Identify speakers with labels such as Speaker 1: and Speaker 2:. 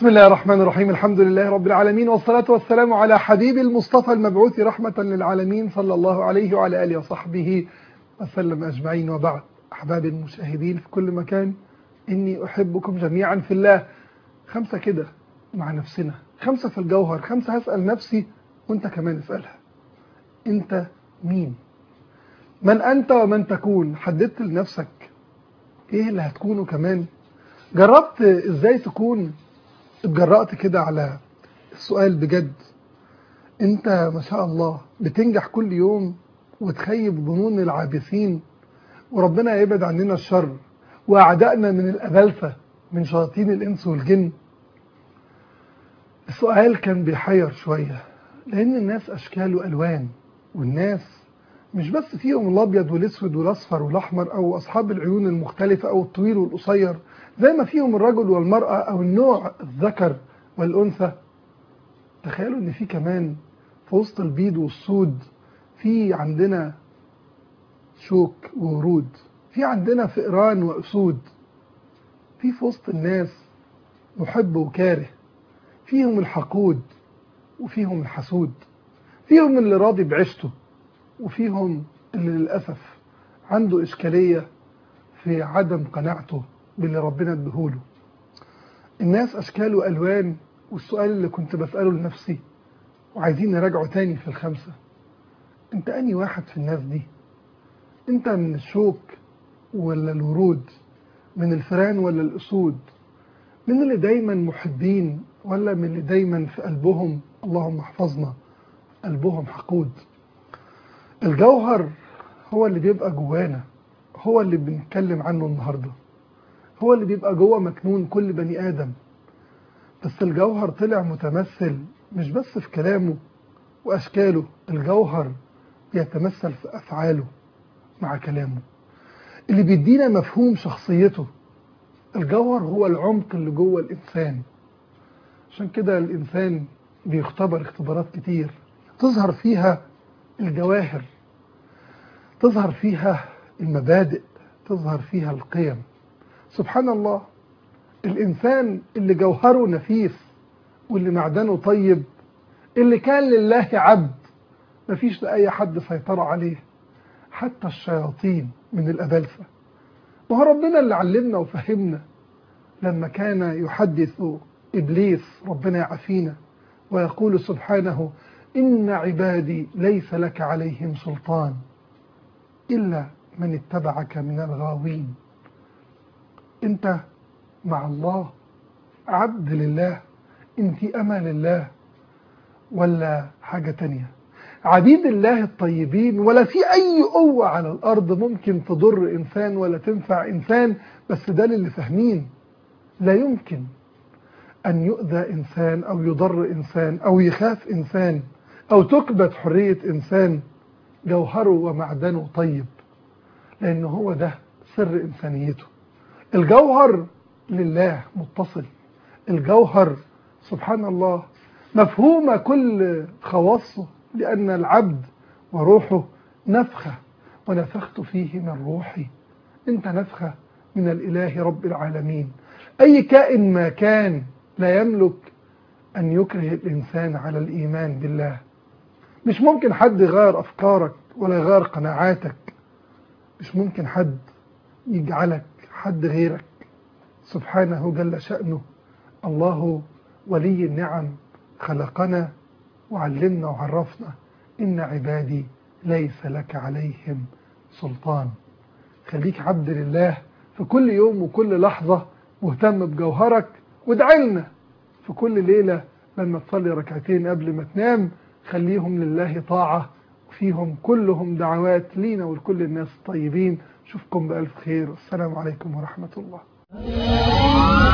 Speaker 1: بسم الله الرحمن الرحيم الحمد لله رب العالمين والصلاة والسلام على حبيب المصطفى المبعوث رحمة للعالمين صلى الله عليه وعلى آله وصحبه وسلم أجمعين وبعد أحباب المشاهدين في كل مكان إني أحبكم جميعا في الله خمسة كده مع نفسنا خمسة في الجوهر خمسة هسأل نفسي وانت كمان اسألها انت مين من أنت ومن تكون حددت لنفسك ايه اللي هتكونه كمان جربت ازاي تكون اتجرأت كده على السؤال بجد انت ما شاء الله بتنجح كل يوم وتخيب ظنون العابثين وربنا يبعد عننا الشر واعدائنا من الأبلسة من شياطين الإنس والجن السؤال كان بيحير شوية لأن الناس أشكال وألوان والناس مش بس فيهم الأبيض والأسود والأصفر والأحمر أو أصحاب العيون المختلفة أو الطويل والقصير زي ما فيهم الرجل والمرأة أو النوع الذكر والأنثى تخيلوا إن في كمان في وسط البيض والسود في عندنا شوك وورود في عندنا فئران وأسود في في وسط الناس محب وكاره فيهم الحقود وفيهم الحسود فيهم اللي راضي بعيشته وفيهم اللي للأسف عنده إشكالية في عدم قناعته باللي ربنا ادهوله الناس أشكال وألوان والسؤال اللي كنت بسأله لنفسي وعايزين نراجعه تاني في الخمسة انت أني واحد في الناس دي انت من الشوك ولا الورود من الفئران ولا الأسود من اللي دايما محبين ولا من اللي دايما في قلبهم اللهم احفظنا قلبهم حقود الجوهر هو اللي بيبقى جوانا هو اللي بنتكلم عنه النهارده هو اللي بيبقى جوه مكنون كل بني آدم بس الجوهر طلع متمثل مش بس في كلامه وأشكاله الجوهر بيتمثل في أفعاله مع كلامه اللي بيدينا مفهوم شخصيته الجوهر هو العمق اللي جوه الإنسان عشان كده الإنسان بيختبر اختبارات كتير تظهر فيها الجواهر تظهر فيها المبادئ تظهر فيها القيم سبحان الله الإنسان اللي جوهره نفيس واللي معدنه طيب اللي كان لله عبد مفيش لأي حد سيطرة عليه حتى الشياطين من الأبلسة وهو ربنا اللي علمنا وفهمنا لما كان يحدث إبليس ربنا يعافينا ويقول سبحانه إن عبادي ليس لك عليهم سلطان إلا من اتبعك من الغاوين أنت مع الله عبد لله أنت أمة لله ولا حاجة تانية عبيد الله الطيبين ولا في أي قوة على الأرض ممكن تضر إنسان ولا تنفع إنسان بس ده اللي فاهمين لا يمكن أن يؤذى إنسان أو يضر إنسان أو يخاف إنسان أو تكبت حرية إنسان جوهره ومعدنه طيب لأنه هو ده سر إنسانيته الجوهر لله متصل الجوهر سبحان الله مفهوم كل خواصه لأن العبد وروحه نفخة ونفخت فيه من روحي انت نفخة من الإله رب العالمين أي كائن ما كان لا يملك أن يكره الإنسان على الإيمان بالله مش ممكن حد يغير أفكارك ولا يغير قناعاتك مش ممكن حد يجعلك حد غيرك سبحانه جل شأنه الله ولي النعم خلقنا وعلمنا وعرفنا إن عبادي ليس لك عليهم سلطان خليك عبد لله في كل يوم وكل لحظة مهتم بجوهرك وادعي لنا في كل ليلة لما تصلي ركعتين قبل ما تنام خليهم لله طاعة وفيهم كلهم دعوات لينا ولكل الناس الطيبين اشوفكم بألف خير والسلام عليكم ورحمة الله